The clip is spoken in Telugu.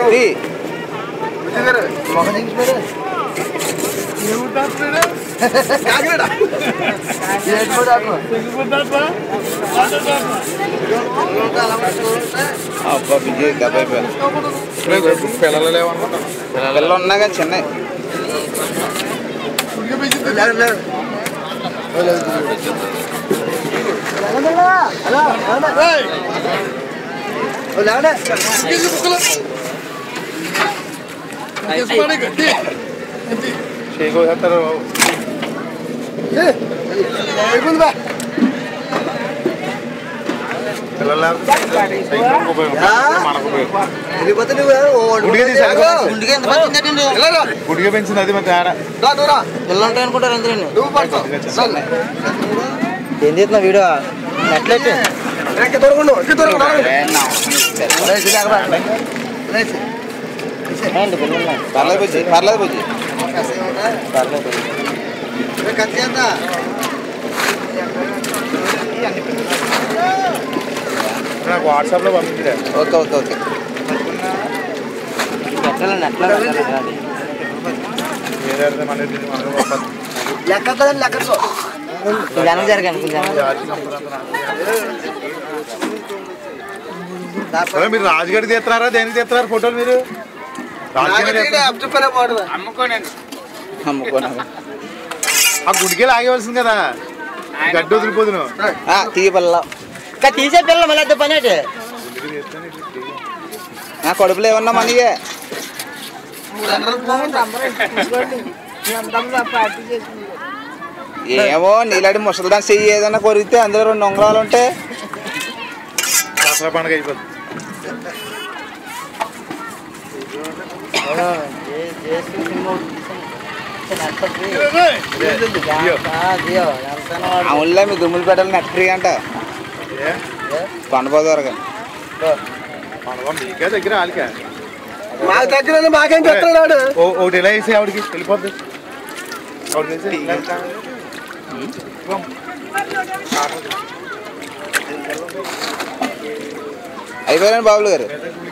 తీ. అబ్బా బిజీ డెబ్బై వేలు పిల్లలు లేవనుకుంటా పిల్లలు ఉన్నా కానీ చిన్న చేస్తారు పిల్లలు లేకపోతే మనకు గుడిగా తీసారు గుండెకి ఎంత పచ్చిందండి గుడిగా పెంచింది అది మరి తేడా పిల్లలు ఉంటాయి అనుకుంటారు ఎందుకండి ఏం చేస్తున్నా వీడియో నెట్లెట్ ఏంటి పిల్లలు పర్లేదు బుజ్జి పర్లేదు బుజ్జి పర్లేదు నాకు వాట్సాప్లో పంపించలే ఓకే ఓకే ఓకే పెట్టాలి నెట్లో పెట్టాలి అది. ఏదైతే మన మనకు పంపదు. కొంచెం వెనక్కి జరగండి కొంచెం వెనక్కి అరే మీరు రాజుగారి తీస్తున్నారా దేనికి తీస్తున్నారు ఫోటోలు మీరు రాజుగారి అమ్ముకోనా ఆ గుడికి ఆగేవలసింది కదా గడ్డి వదిలిపోదును తీ పిల్ల ఇంకా తీసే పిల్లలు మళ్ళీ అద్దె పని ఏంటి నా కడుపులో ఏమన్నా మనీయే ఏమో నీలాంటి ముసలిదాన్ని చెయ్యి ఏదైనా కొరిగితే అందులో రెండు ఉంగరాలు ఉంటే దసరా పండుగ అయిపోతుంది అవునులే మీ దుమ్ములు పెట్టాలి నెట్ ఫ్రీ అంట ఏ? కొండపోతారు కానీ పండుగ మీకే దగ్గర వాళ్ళకే మాకు దగ్గర మాకేం చెప్తున్నాడు ఓ ఒకటి ఎలా వేసి ఆవిడకి వెళ్ళిపోద్ది ఆవిడకి వేసి ఇలా. అయిపోయారండి బాబులు గారు